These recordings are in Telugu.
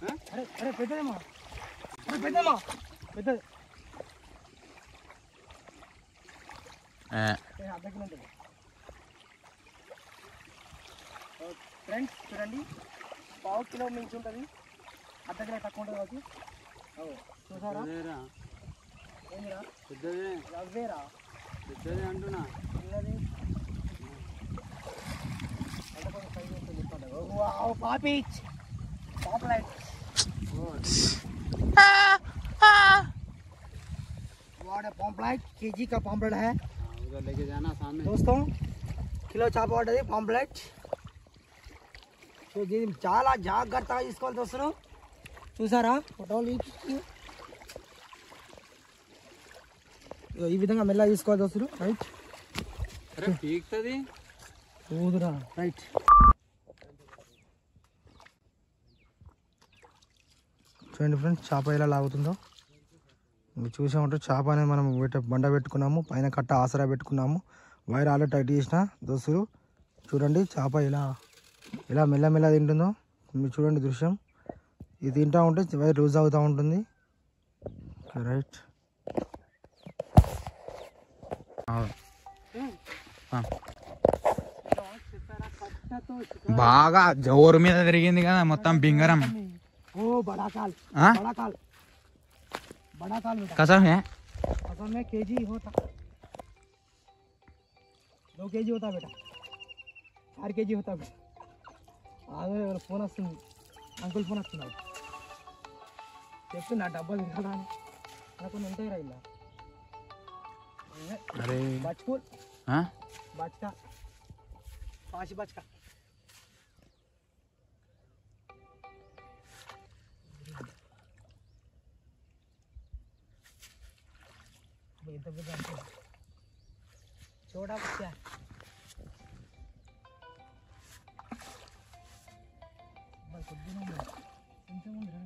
అరే అరే పెద్దదేమా అరే పెద్దమ్మా పెద్దది ఏ, ఏ, అర్ధ కిలో ఉంటుంది ఫ్రెండ్స్ చూడండి పావు కిలో మించి ఉంటుంది అర్ధ కిలో తక్కువ ఉంటుంది కాబట్టి అవు, చూసారా అదేరా ఏందిరా పెద్దదే అవేరా పెద్దదే అంటున్నా చిన్నది అంటే కొంచెం సైజ్ ఉంటుంది చెప్పండి. ఓ, వావ్, పాపీచ్ పాపులైట్ वाट पॉम्पलेट केजी का पॉम्पलेट है हाँ, उधर लेके जाना सामने दोस्तों కిలో చేప పడ్డది పాంప్లెట్ సో దీన్ని చాలా జాగ్రత్తగా తీసుకోవాలి దోస్తులు చూసారా ఫోటోలు ఈ- ఇగో ఈ విధంగా మెల్లగా తీసుకోవాలి దోస్తులు రైట్ अरे పీక్తది ఊదురా రైట్ చూడండి ఫ్రెండ్స్ చేప ఎలా లాగుతుందో మీరు చూసే ఉంటారు చేప అనేది మనం పెట్ట బండ పెట్టుకున్నాము పైన కట్ట ఆసరా పెట్టుకున్నాము వైర్ ఆల్రెడీ టైట్ చేసిన దోస్తులు చూడండి చేప ఇలా ఇలా మెల్లమెల్ల తింటుందో మీరు చూడండి దృశ్యం ఇది తింటా ఉంటే వైర్ లూజ్ అవుతూ ఉంటుంది రైట్ బాగా జోరు మీద తిరిగింది కదా మొత్తం బింగరం ओ बड़ा काल हाँ? बड़ा काल बड़ा काल बेटा कसम है असल में केजी होता दो కేజీ होता बेटा चार కేజీ होता बेटा అదే ఫోన్ వస్తుంది అంకుల్ ఫోన్ వస్తున్నాడు చెప్తున్నా డబ్బా తినాలా అని నాకు కొన్ని ఉంటాయి రా ఇలా अरे బచ్కూల్ हाँ? బచ్కా పాచి బచ్కా ఎంత పెద్ద అంకుల్ చూడా బచ్చా మరి కొద్దిగా ఉంది. కొంచెం ఉంది రా.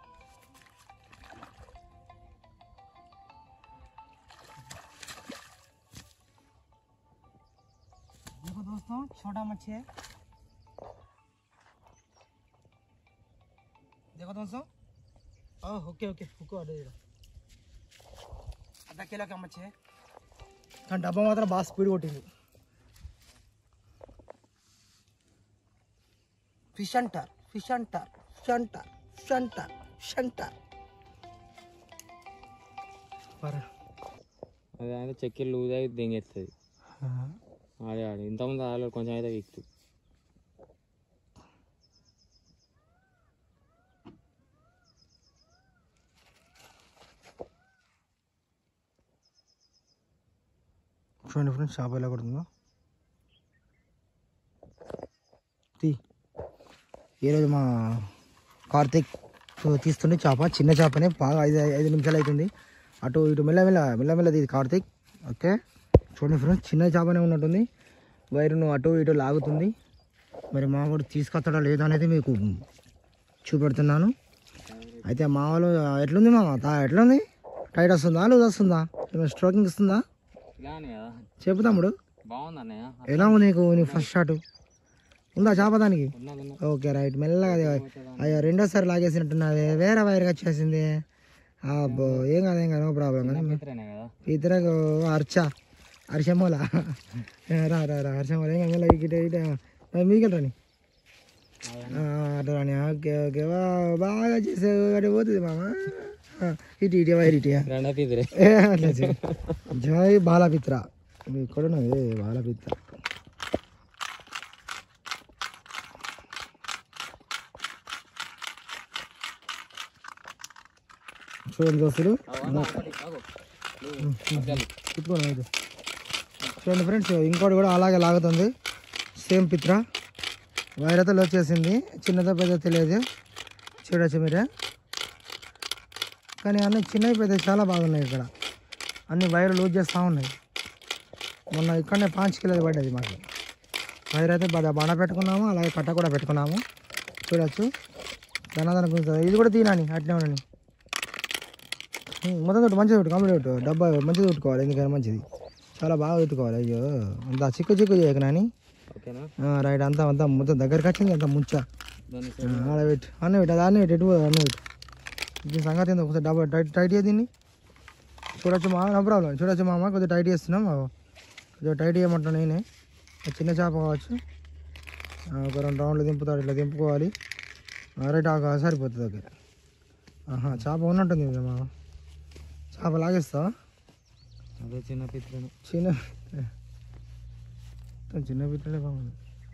देखो दोस्तों छोटा मच्छी है देखो दोस्तों ओह ओके ओके हुको అదే అర్ధ కిలో కమ్మచ్చే కానీ డబ్బా మాత్రం బాగా స్పీడ్ కొట్టింది fish hunter fish hunter fish hunter fish hunter fish hunter పర అదే అయితే చెక్కి లూజ్ అయి దింగెత్తది ఆడే ఆడి ఇంతకుముందు ఆడలో కొంచెం అయితే వీక్తు చూడండి ఫ్రెండ్స్ చేప ఎలా కొడుతుందో తీ ఈరోజు మా కార్తీక్ తీస్తుండే చేప చిన్న చేపనే బాగా ఐదు ఐదు నిమిషాలు అవుతుంది అటు ఇటు మెల్లమెల్ల మెల్లమెల్ల తీది కార్తీక్ ఓకే చూడండి ఫ్రెండ్స్ చిన్న చేపనే ఉన్నట్టుంది వైరును అటు ఇటు లాగుతుంది మరి మా వాడు తీసుకొస్తాడా లేదా అనేది మీకు చూపెడుతున్నాను అయితే మా వాళ్ళు ఎట్లుంది మామ తా- ఎట్లుంది టైట్ వస్తుందా లూజ్ వస్తుందా ఏమైనా స్ట్రోకింగ్ ఇస్తుందా ఇలానే కదా చెప్పు తమ్ముడు బాగుంది అన్నయ్య ఎలా ఉంది నీకు నీ ఫస్ట్ షాట్ ఉందా చేప దానికి ఉన్నది ఉన్నది ఓకే రైట్ మెల్లగా అది అయ్యో రెండోసారి లాగేసినట్టున్నది వేరే వైర్గా వచ్చేసింది అబ్బో ఏం కాదు ఏం కాదు నో ప్రాబ్లం కానీ ఇతరేనే కదా ఇద్దరకు హర్ష హర్షమూల రా రా రా హర్షమూల ఏం కాదు ఇటు ఇటు మీకు రాని ఆ, అటు రాని ఓకే ఓకే వా బాగా చేసావు అటు పోతుంది మామ ఆ, ఇటు ఇటు వైర్ ఇటు రెండో పీదరే ఏ, అట్లా చెయ్. జై బాలపిత్ర మీ ఇక్కడ ఉన్నది బాలపిత్ర చూడండి దోస్తులు తిప్పుకోండి అయితే చూడండి ఫ్రెండ్స్ ఇంకోటి కూడా అలాగే లాగుతుంది సేమ్ పిత్ర వైరతలు వచ్చేసింది చిన్నదో పెద్ద తెలియదు చూడొచ్చు మీరే కానీ అన్ని చిన్నవి పెద్ద చాలా బాగున్నాయి ఇక్కడ అన్ని వైర్ లూజ్ చేస్తూ ఉన్నాయి మొన్న ఇక్కడనే పాంచ్ కిలోది పడ్డది మాకు వైర్ అయితే బాగా బాణ పెట్టుకున్నాము అలాగే కట్ట కూడా పెట్టుకున్నాము చూడొచ్చు ధనాదన గుంజుతుంది ఇది కూడా తినాని అట్నే ఉండని ఉమ్, మొత్తం తోటి మంచిగా పెట్టు కంప్లీట్ పెట్టు డబ్బా మంచిగా పెట్టుకోవాలి ఎందుకని మంచిది చాలా బాగా పెట్టుకోవాలి అయ్యో అంత చిక్కు చిక్కు చేయకు నాని ఓకేనా ఆ, రైట్ అంతా అంతా మొత్తం దగ్గరికి వచ్చింది అంత ముంచ దాని ఆడ పెట్టు అన్న పెట్టు అది అన్న పెట్టు ఎటు పోదు అన్న పెట్టు దీని సంగతి ఏందో ఒకసారి డబ్బా టైట్ టైట్ చేయ దీన్ని చూడొచ్చు మా నో ప్రాబ్లం చూడొచ్చు మామ కొద్దిగా టైట్ చేస్తున్నాం మావ. కొద్దిగా టైట్ చేయమంటున్నా నేనే ఒక చిన్న చేప కావచ్చు ఆ, ఒక రెండు రౌండ్లు దింపుతాడు ఇట్లా దింపుకోవాలి రైట్ ఆగా సరిపోతుంది ఓకే ఆహా చేప ఉన్నట్టుంది ఇది మామ చేప లాగేస్తావా అదే చిన్న పిత్రుడు చిన్న మొత్తం చిన్న పిట్టలే బాగుంది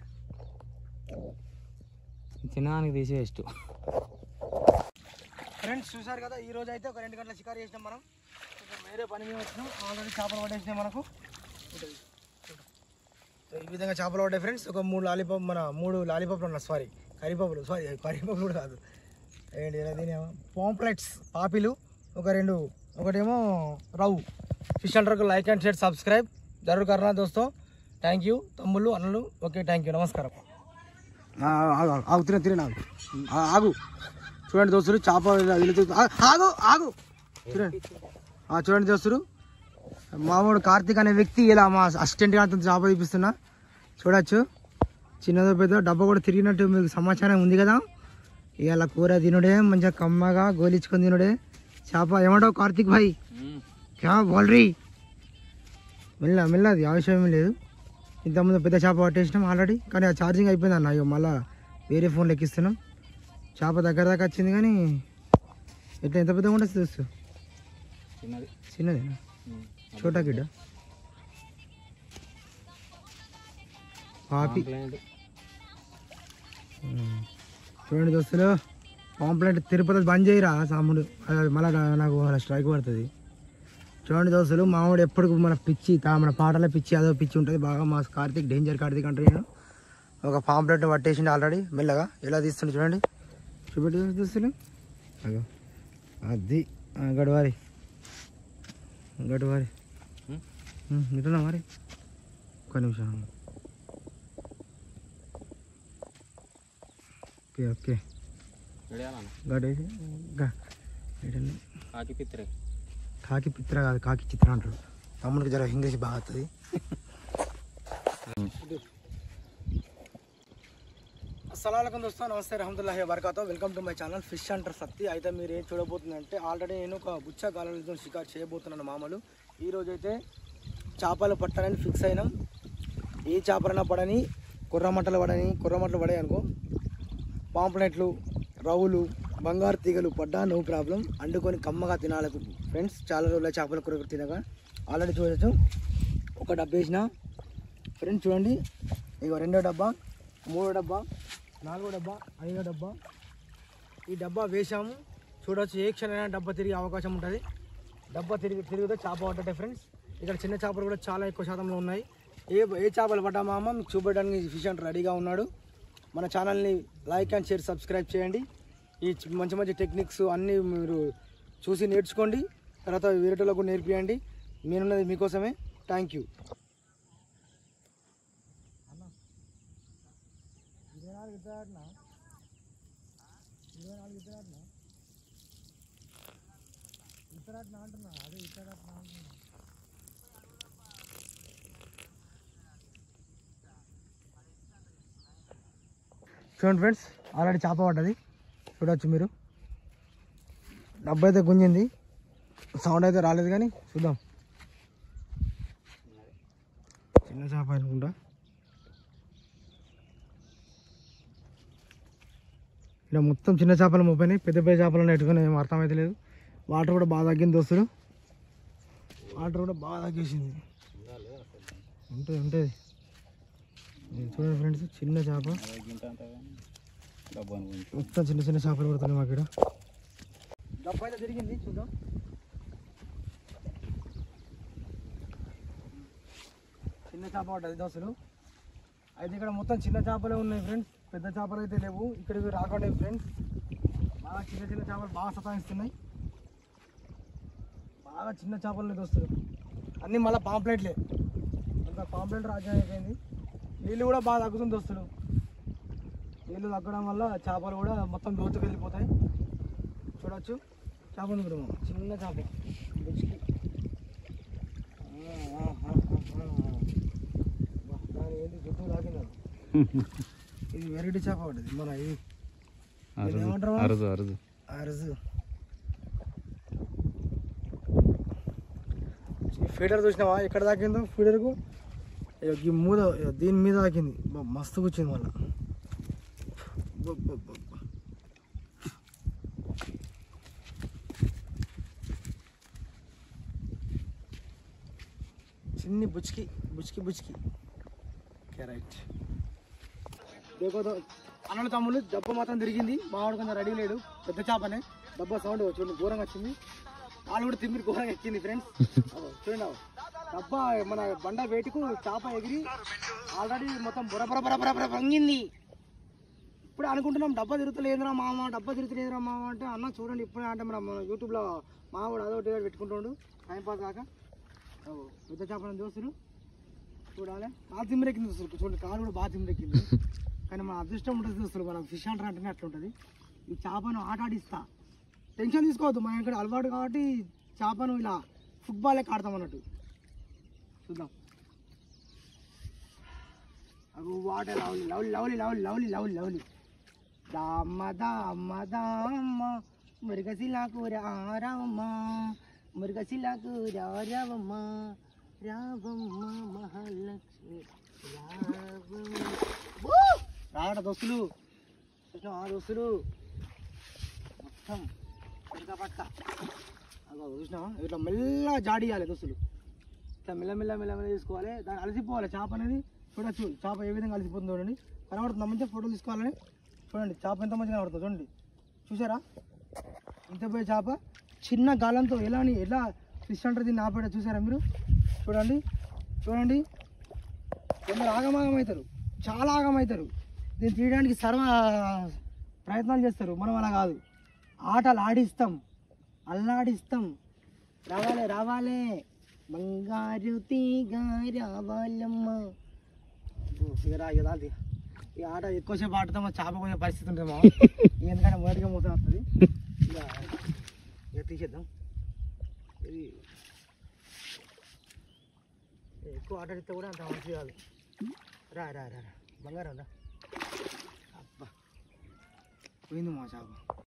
చిన్నదానికి తీసి వేస్ట్ ఫ్రెండ్స్ చూసారు కదా ఈ రోజు అయితే ఒక రెండు గంటల షికారు చేసినాం మనం కొంచెం వేరే పని మీద వచ్చినాం ఆల్రెడీ చేపలు పడేసినాయి మనకు ఉంటుంది. సో ఈ విధంగా చేపలు పడ్డాయి ఫ్రెండ్స్ ఒక మూడు లాలీపాప్ మన మూడు లాలీపాప్లు ఉన్నాయి సారీ కరిపప్పులు సారీ కరిపప్పులు కూడా కాదు ఏంటి ఇలా దీని పాంప్లెట్స్ పాపిలు ఒక రెండు ఒకటేమో రవ్వు ఫిష్ అండర్కు లైక్ అండ్ షేర్ సబ్స్క్రైబ్ జరూర్ కర్నా దోస్తో థ్యాంక్ యూ తమ్ముళ్ళు అన్నలు ఓకే థ్యాంక్ యూ నమస్కారం ఆగు ఆగు తిన తిన ఆగు ఆ, ఆగు చూడండి దోస్తులు చేప ఇలా వెళుతూ- ఆ, ఆగు ఆగు చూడండి ఆ, చూడండి దోస్తులు మామూడు కార్తీక్ అనే వ్యక్తి ఇలా మా అసిస్టెంట్ గారితో చేప తీపిస్తున్నా చూడొచ్చు చిన్నదో పెద్ద డబ్బా కూడా తిరిగినట్టు మీకు సమాచారం ఉంది కదా ఇవాళ కూర తినుడే మంచిగా కమ్మగా గోలించుకొని తినుడే చేప ఏమంటావు కార్తీక్ భాయ్ క్యా బోల్రీ మెల్ల మెల్లది అవసరం ఏమీ లేదు ఇంతకుముందు పెద్ద చేప పట్టేసినాం ఆల్రెడీ కానీ ఆ ఛార్జింగ్ అయిపోయింది అన్న అయ్యో మళ్ళీ వేరే ఫోన్లో ఎక్కిస్తున్నాం చేప దగ్గర దాకా వచ్చింది కానీ ఎట్లా ఎంత పెద్దగా ఉంటుంది చూస్తూ చిన్నది చిన్నదేనా చోటా గిడ్డ పాపి కంప్లైంట్ ఉమ్. చూడండి దోస్తులు పాంప్లెంట్ తిరుపతి బంద్ చేయరా సాముడు అది మళ్ళా నాకు స్ట్రైక్ పడుతుంది చూడండి దోస్తులు మామూడు ఎప్పుడు మన పిచ్చి తా- మన పాటల పిచ్చి అదో పిచ్చి ఉంటుంది బాగా మా కార్తీక్ డేంజర్ కార్తీక్ అంటే నేను ఒక పాంప్లెట్ పట్టేసిండు ఆల్రెడీ మెల్లగా ఎలా తీస్తుండే చూడండి చూపెట్టి దోస్తులు అగో అది ఆ, గడవారి గడవారి ఇటున్నా మరి ఒక్క నిమిషం ఓకే ఓకే విడేయాలన్న గడేసి గ- ఇటన్నీ. కాకి పిత్రే కాకి పిత్ర కాదు కాకి చిత్ర అంటారు తమ్ముడికి జర ఇంగ్లీష్ బాగా వస్తుంది అస్సలం దోస్తా నమస్తే రహమతుల్లాహి వబర్కాతో welcome to my channel fish hunter Satti అయితే మీరు ఏం చూడబోతుందంటే ఆల్రెడీ నేను ఒక బుచ్చ గాలతో షికారు చేయబోతున్నాను మామూలు ఈ రోజు అయితే చేపలు పట్టాలని ఫిక్స్ అయినాం ఏ చేపలైనా పడని కుర్రమట్టలు పడని కుర్రమట్టలు పడాయి అనుకో పాంప్లెట్లు రవ్వులు బంగారు తీగలు పడ్డా నో ప్రాబ్లం అండుకొని కమ్మగా తినాలి ఫ్రెండ్స్ చాలా రోజుల చేపల కూర తినగా ఆల్రెడీ చూడొచ్చు ఒక డబ్బా వేసిన ఫ్రెండ్స్ చూడండి ఇక రెండో డబ్బా మూడో డబ్బా నాలుగో డబ్బా ఐదో డబ్బా ఈ డబ్బా వేసాము చూడొచ్చు ఏ క్షణమైనా డబ్బా తిరిగే అవకాశం ఉంటుంది డబ్బా తిరిగి తిరిగితే చేప పడ్డటే ఫ్రెండ్స్ ఇక్కడ చిన్న చేపలు కూడా చాలా ఎక్కువ శాతంలో ఉన్నాయి ఏ ఏ చేపలు పడ్డా మామ మీకు చూపెట్టడానికి ఫిష్ అండ్ రెడీగా ఉన్నాడు మన ఛానల్ని లైక్ అండ్ షేర్ సబ్స్క్రైబ్ చేయండి ఈ చి- మంచి మంచి టెక్నిక్స్ అన్నీ మీరు చూసి నేర్చుకోండి తర్వాత వేరేటోళ్ళకు కూడా నేర్పియండి నేనున్నది మీకోసమే థ్యాంక్ యూ చూడండి ఫ్రెండ్స్ ఆల్రెడీ చేప పడ్డది చూడొచ్చు మీరు డబ్బు అయితే గుంజింది సౌండ్ అయితే రాలేదు కానీ చూద్దాం చిన్న చేప అనుకుంటా ఇలా మొత్తం చిన్న చేపలు మోపోయినాయి పెద్ద పెద్ద చేపలు నెట్టుకుని ఏం అర్థమైతే లేదు వాటర్ కూడా బాగా తగ్గింది దోస్తులు వాటర్ కూడా బాగా తగ్గేసింది ఉంటుంది ఉంటుంది ఇది చూడండి ఫ్రెండ్స్ చిన్న చేప డబ్బు అనుకుంటా మొత్తం చిన్న చిన్న చేపలు పడుతున్నాయి మాకు ఇక్కడ డబ్బు అయితే తిరిగింది చూద్దాం చిన్న చేప పడ్డది దోశలు అయితే ఇక్కడ మొత్తం చిన్న చేపలే ఉన్నాయి ఫ్రెండ్స్ పెద్ద చేపలు అయితే లేవు ఇక్కడికి రాకూడదు ఫ్రెండ్స్ బాగా చిన్న చిన్న చేపలు బాగా సతాయిస్తున్నాయి బాగా చిన్న చేపలు ఉన్నాయి దోస్తులు అన్నీ మళ్ళీ పాంప్లెట్లే అంత పాంప్లెట్ రాజ్యం అయిపోయింది నీళ్ళు కూడా బాగా తగ్గుతుంది దోస్తులు నీళ్ళు తగ్గడం వల్ల చేపలు కూడా మొత్తం లోతుకు వెళ్ళిపోతాయి చూడొచ్చు చేప ఉంది కూడా మామ. చిన్న చేప రుచికి. ఆ, ఆ, ఆ, ఆ, ఆ. బా, దాని ఏంటి జుట్టు తాకింది అది. ఇది వెరైటీ చేప పడ్డది మన ఇది దీన్ని ఏమంటారు మనం? అరుదు అరుదు అరుసు ఈ ఫీడర్ చూసినావా ఎక్కడ తాకిందో ఫీడర్కు ఇగో ఈ మూద ఇగో దీని మీద తాకింది బా, మస్తు కూర్చుంది మళ్ళా అబ్బబ్బబ్బబ్బ. చిన్ని బుచ్కి బుచ్కి బుచ్కి ఓకే రైట్ అన్నల తమ్ముళ్ళు దెబ్బ మాత్రం తిరిగింది మావాడు కొంచెం రెడీ లేడు పెద్ద చేపనే దెబ్బ సౌండ్ చూడండి ఘోరంగా వచ్చింది వాళ్ళు కూడా తిమ్మిరి ఘోరంగా ఎక్కింది ఫ్రెండ్స్ చూడండి అవ్వ. దెబ్బ మన బండ వేటుకు చేప ఎగిరి ఆల్రెడీ మొత్తం బుర బుర బుర బుర బుర వంగింది ఇప్పుడు అనుకుంటున్నాం డబ్బా తిరుగుతలేదురా మామ డబ్బా తిరుగుతలేదురా మామ అంటే అన్న చూడండి ఇప్పుడు అంటే మన మన యూట్యూబ్లో మావాడు అదొకటి ఇదొకటి పెట్టుకుంటుండు టైం పాస్ కాక అవ్వ, పెద్ద చేపలను చూస్తురు చూడాలి బాగా తిమ్మిరెక్కింది చూస్తారు చూడండి కాలు కూడా బాగా తిమ్మిరెక్కింది కానీ మన అదృష్టం ఉంటుంది చూస్తారు మనం ఫిష్ అంటారు అంటేనే అట్లా ఉంటుంది ఈ చేపను ఆట ఆడిస్తా టెన్షన్ తీసుకోవద్దు మన ఇక్కడ అలవాటు కాబట్టి చేపను ఇలా ఫుట్బాల్ లెక్క ఆడతాం అన్నట్టు చూద్దాం అగో water lovely lovely lovely lovely lovely lovely lovely దామ్మ దామ్మ దామ్మ మురుగశిలా కూర రావమ్మ మురుగశిలా కూర రావమ్మ రావమ్మ మహాలక్ష్మి రావమ్మ రాగట దోస్తులు చూసినావా దోస్తులు మొత్తం పడక పడక అగో చూసినావా ఇట్లా మెల్లగా జాడియాలి దోస్తులు ఇట్లా మెల్ల మెల్ల మెల్ల మెల్ల తీసుకోవాలి దాన్ని అలసిపోవాలి చేప అనేది చూడొచ్చు చేప ఏ విధంగా అలసిపోతుందో చూడండి కనబడుతుంది మంచిగా ఫోటోలు తీసుకోవాలని చూడండి చేప ఎంత మంచిగా కనబడుతుంది చూడండి చూసారా ఇంత పోయే చేప చిన్న గాలంతో ఎలా అని- ఎలా ఫిష్ అంటారు దీన్ని ఆపేట చూసారా మీరు చూడండి చూడండి కొందరు ఆగమాగం అవుతారు చాలా ఆగం అవుతారు దీన్ని తీయడానికి సర్వ ప్రయత్నాలు చేస్తారు మనం అలా కాదు ఆటలు ఆడిస్తాం అల్లాడిస్తాం రావాలే రావాలే బంగారు తీగ రావాలమ్మ అబ్బో, ఇక రా, ఇక రాదు. ఈ ఆట ఎక్కువసేపు ఆడితే మా చేప కొంచెం పరిస్థితి ఉంటుంది మా ఎందుకంటే మొదటిగా మూత వస్తుంది ఇక ఇక తీసేద్దాం ఇది ఎక్కువ ఆట ఆడితే కూడా అంత మంచిది కాదు రా రా రా రా బంగారం రా అబ్బా పోయింది మా చేప